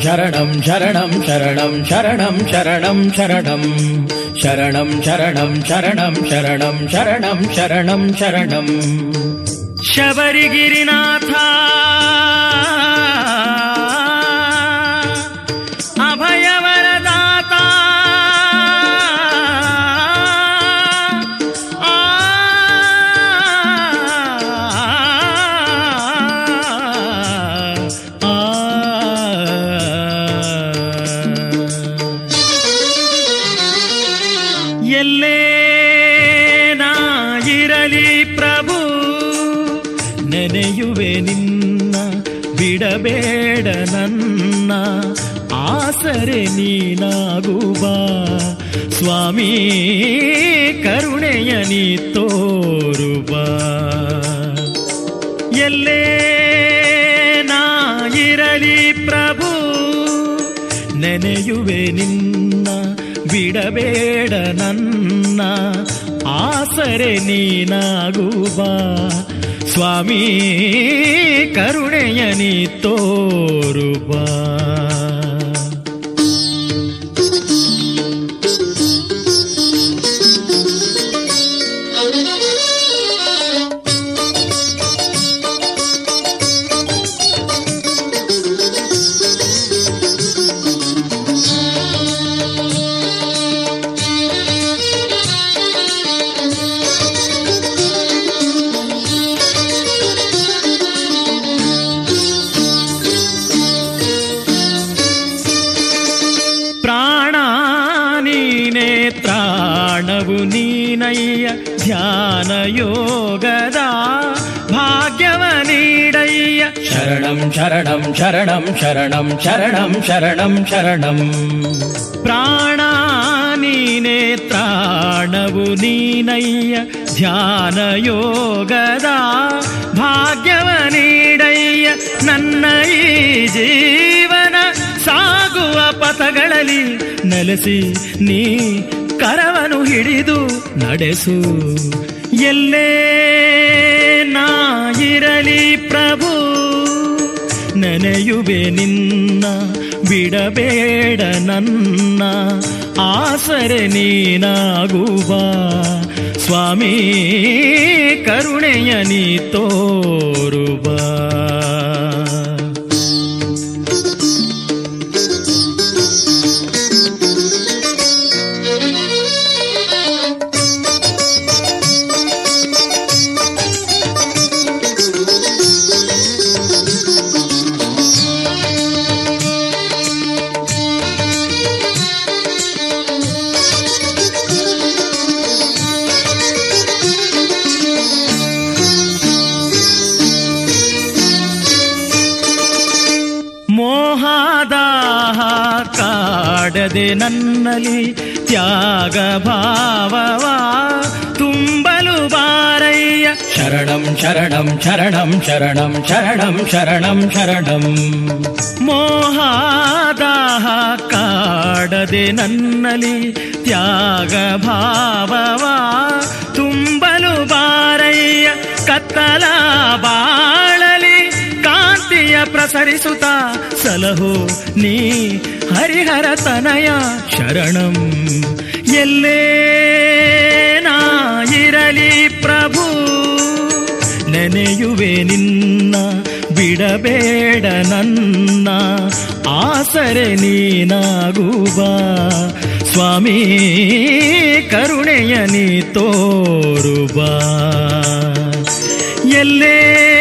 ಶರಣಂ ಶರಣಂ ಶರಣಂ ಶರಣಂ ಶರಣಂ ಶರಣಂ ಶರಣಂ ಶರಣಂ ಶರಣಂ ಶರಣಂ ಶರಣಂ ಶರಣಂ ಶರಣಂ ಶಬರಿಗಿರಿನಾಥ ಅಭಯವರದಾತ ಆ ಎಲ್ಲೇ ನಾ ಇರಲಿ ಪ್ರಭು ನೆನೆಯುವೆ ನಿನ್ನ ಬಿಡಬೇಡ ನನ್ನ ಆಸರೆ ನೀನಾಗುವ ಸ್ವಾಮಿ ಕರುಣೆಯ ನೀ ತೋರುವ ಎಲ್ಲೇ ನಾ ಇರಲಿ ಪ್ರಭು ನೆನೆಯುವೆ ನಿನ್ನ ಬಿಡಬೇಡ ನನ್ನ ಆಸರೆ ನೀನಾಗುವ ಸ್ವಾಮಿ ಕರುಣೆಯ ನೀ ತೋರುವ ಪ್ರಾಣ ನೀನೇ ತ್ರಾಣವು ನೀನಯ್ಯ ಧ್ಯಾನ ಯೋಗದ ಭಾಗ್ಯವ ನೀಡಯ್ಯ ಶರಣಂ ಶರಣಂ ಶರಣಂ ಶರಣಂ ಶರಣಂ ಶರಣಂ ಶರಣಂ ಪ್ರಾಣ ನೀನೇ ತ್ರಾಣವು ನೀನಯ್ಯ ಧ್ಯಾನ ಯೋಗದ ಭಾಗ್ಯವ ನೀಡಯ್ಯ ನನ್ನ ಈ ಜೀವನ ಸಾಗುವ ಪಥಗಳಲ್ಲಿ ನೆಲೆಸಿ ನೀ ಕರವನು ಹಿಡಿದು ನಡೆಸು ಎಲ್ಲೇ ನಾ ಇರಲಿ ಪ್ರಭು ನೆನೆಯುವೆ ನಿನ್ನ ಬಿಡಬೇಡ ನನ್ನ ಆಸರೆ ನೀನಾಗುವ ಸ್ವಾಮಿ ಕರುಣೆಯ ನೀ ತೋರುವ ಮೋಹದಾಹ ಕಾಡದೆ ನನ್ನಲ್ಲಿ ತ್ಯಾಗ ಭಾವವ ತುಂಬಲು ಬಾರಯ್ಯ ಶರಣಂ ಶರಣಂ ಶರಣಂ ಶರಣಂ ಶರಣಂ ಶರಣಂ ಶರಣಂ ಮೋಹದಾಹ ಕಾಡದೆ ನನ್ನಲ್ಲಿ ತ್ಯಾಗ ಭಾವವ ತುಂಬಲು ಬಾರಯ್ಯ ಕತ್ತಲ ಬಾಳಲಿ ಕಾಂತಿಯ ಪ್ರಸರಿಸುತ್ತ ಸಲಹು ನೀ ಹರಿಹರ ತನಯ ಶರಣಂ ಎಲ್ಲೇ ನಾ ಇರಲಿ ಪ್ರಭು ನೆನೆಯುವೆ ನಿನ್ನ ಬಿಡಬೇಡ ನನ್ನ ಆಸರೆ ನೀನಾಗುವ ಸ್ವಾಮಿ ಕರುಣೆಯ ನೀ ತೋರುವ ಎಲ್ಲೇ